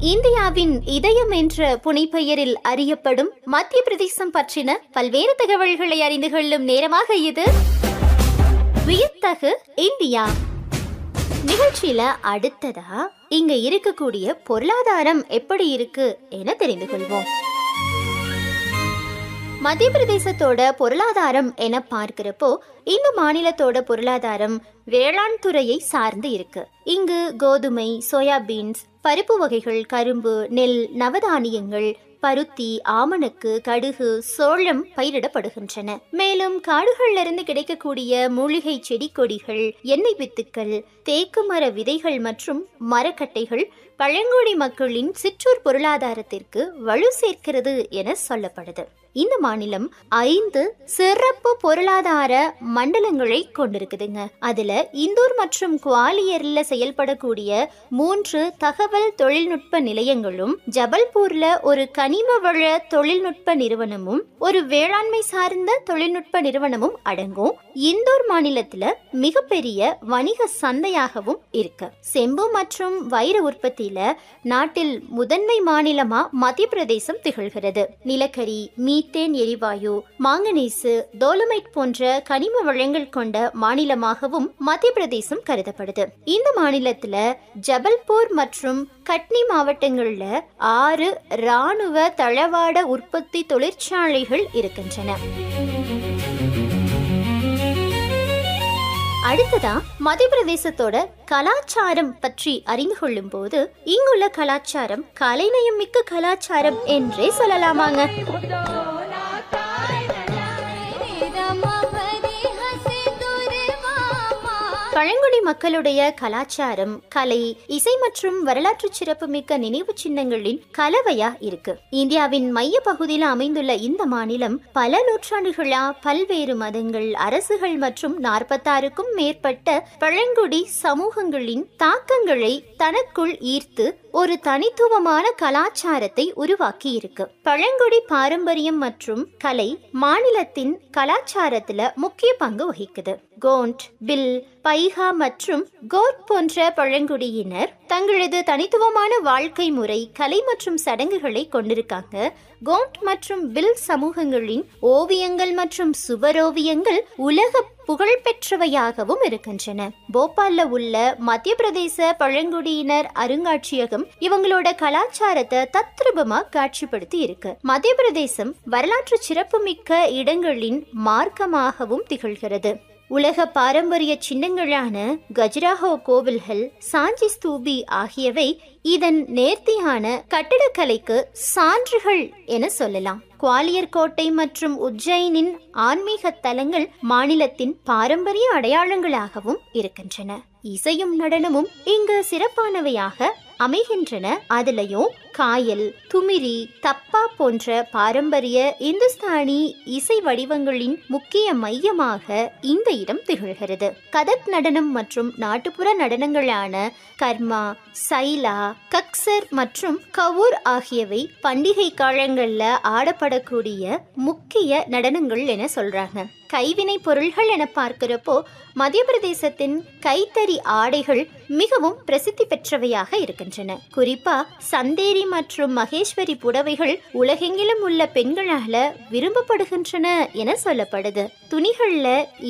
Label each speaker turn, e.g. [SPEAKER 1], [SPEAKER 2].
[SPEAKER 1] இந்தியாவின் இதயம் என்ற புனைப்பெயரில் அறியப்படும் மத்திய பிரதேசம் பற்றின பல்வேறு தகவல்களை அறிந்து கொள்ளும் நேரமாக இது வியத்தகு இந்தியா நிகழ்ச்சியில அடுத்ததா இங்க இருக்கக்கூடிய பொருளாதாரம் எப்படி இருக்கு என தெரிந்து கொள்வோம் மத்திய பிரதேசத்தோட பொருளாதாரம் என பார்க்கிறப்போ இந்த மாநிலத்தோட பொருளாதாரம் வேளாண் துறையை சார்ந்து இருக்கு இங்கு கோதுமை சோயாபீன்ஸ் பருப்பு வகைகள் கரும்பு நெல் நவதானியங்கள் பருத்தி ஆமணக்கு கடுகு சோளம் பயிரிடப்படுகின்றன மேலும் காடுகள்ல இருந்து கிடைக்கக்கூடிய மூலிகை செடி கொடிகள் எண்ணெய் வித்துக்கள் தேக்கு மர விதைகள் மற்றும் மரக்கட்டைகள் பழங்குடி மக்களின் சிற்றூர் பொருளாதாரத்திற்கு வலு சேர்க்கிறது என சொல்லப்படுது இந்த மாநிலம் ஐந்து சிறப்பு பொருளாதார மண்டலங்களை கொண்டிருக்குதுங்க அதுல இந்தூர் மற்றும் குவாலியர்ல செயல்படக்கூடிய மூன்று தகவல் தொழில்நுட்ப நிலையங்களும் ஜபல்பூர்ல ஒரு கனிம வள தொழில்நுட்ப நிறுவனமும் ஒரு வேளாண்மை சார்ந்த தொழில்நுட்ப நிறுவனமும் அடங்கும் இந்தூர் மாநிலத்துல மிகப்பெரிய வணிக சந்தையாகவும் இருக்கு செம்பு மற்றும் வைர உற்பத்தியில நாட்டில் முதன்மை மாநிலமா மத்திய பிரதேசம் திகழ்கிறது நிலக்கரி மீத்தேன் எரிவாயு மாங்கனீசு டோலமைட் போன்ற கனிம வளங்கள் கொண்ட மாநிலமாகவும் மத்திய பிரதேசம் கருதப்படுது இந்த மாநிலத்துல ஜபல்பூர் மற்றும் கட்னி மாவட்டங்கள்ல ஆறு ராணுவ தளவாட உற்பத்தி தொழிற்சாலைகள் இருக்கின்றன அடுத்ததா மத்திய பிரதேசத்தோட கலாச்சாரம் பற்றி அறிந்து கொள்ளும் போது இங்குள்ள கலாச்சாரம் கலைநயம் மிக்க கலாச்சாரம் என்றே சொல்லலாமாங்க பழங்குடி மக்களுடைய கலாச்சாரம் கலை இசை மற்றும் வரலாற்று சிறப்புமிக்க நினைவு சின்னங்களின் கலவையா இருக்கு இந்தியாவின் மைய பகுதியில் அமைந்துள்ள இந்த மாநிலம் பல நூற்றாண்டுகளா பல்வேறு மதங்கள் அரசுகள் மற்றும் நாற்பத்தாறுக்கும் மேற்பட்ட பழங்குடி சமூகங்களின் தாக்கங்களை தனக்குள் ஈர்த்து ஒரு தனித்துவமான கலாச்சாரத்தை உருவாக்கி இருக்கு பழங்குடி பாரம்பரியம் மற்றும் கலை மாநிலத்தின் கலாச்சாரத்துல முக்கிய பங்கு வகிக்குது கோண்ட் பில் பைஹா மற்றும் கோட் போன்ற பழங்குடியினர் தங்களது தனித்துவமான வாழ்க்கை முறை கலை மற்றும் சடங்குகளை கொண்டிருக்காங்க கோண்ட் மற்றும் பில் சமூகங்களின் ஓவியங்கள் மற்றும் சுவரோவியங்கள் உலக புகழ்பெற்றவையாகவும் இருக்கின்றன போபால்ல உள்ள மத்திய பிரதேச பழங்குடியினர் அருங்காட்சியகம் இவங்களோட கலாச்சாரத்தை தத்ரூபமா காட்சிப்படுத்தி இருக்கு மத்திய பிரதேசம் வரலாற்று சிறப்புமிக்க இடங்களின் மார்க்கமாகவும் திகழ்கிறது உலக பாரம்பரிய சின்னங்களான கஜ்ராஹோ கோவில்கள் சாஞ்சி ஸ்தூபி ஆகியவை இதன் நேர்த்தியான கட்டடக்கலைக்கு சான்றுகள் என சொல்லலாம் குவாலியர் கோட்டை மற்றும் உஜ்ஜைனின் ஆன்மீக தலங்கள் மாநிலத்தின் பாரம்பரிய அடையாளங்களாகவும் இருக்கின்றன இசையும் நடனமும் இங்கு சிறப்பானவையாக அமைகின்றன அதுலயும் காயல் துமிரி தப்பா போன்ற பாரம்பரிய இந்துஸ்தானி இசை வடிவங்களின் முக்கிய மையமாக இந்த இடம் திகழ்கிறது கதக் நடனம் மற்றும் நாட்டுப்புற நடனங்களான கர்மா சைலா கக்சர் மற்றும் கவூர் ஆகியவை பண்டிகை காலங்கள்ல ஆடப்படக்கூடிய முக்கிய நடனங்கள் என சொல்றாங்க கைவினை பொருள்கள் என பார்க்கிறப்போ மத்திய பிரதேசத்தின் கைத்தறி ஆடைகள் மிகவும் பிரசித்தி பெற்றவையாக இருக்கின்றன குறிப்பா சந்தேரி மற்றும் மகேஸ்வரி புடவைகள் உலகெங்கிலும் உள்ள பெண்களால விரும்பப்படுகின்றன என சொல்லப்படுது துணிகள்ல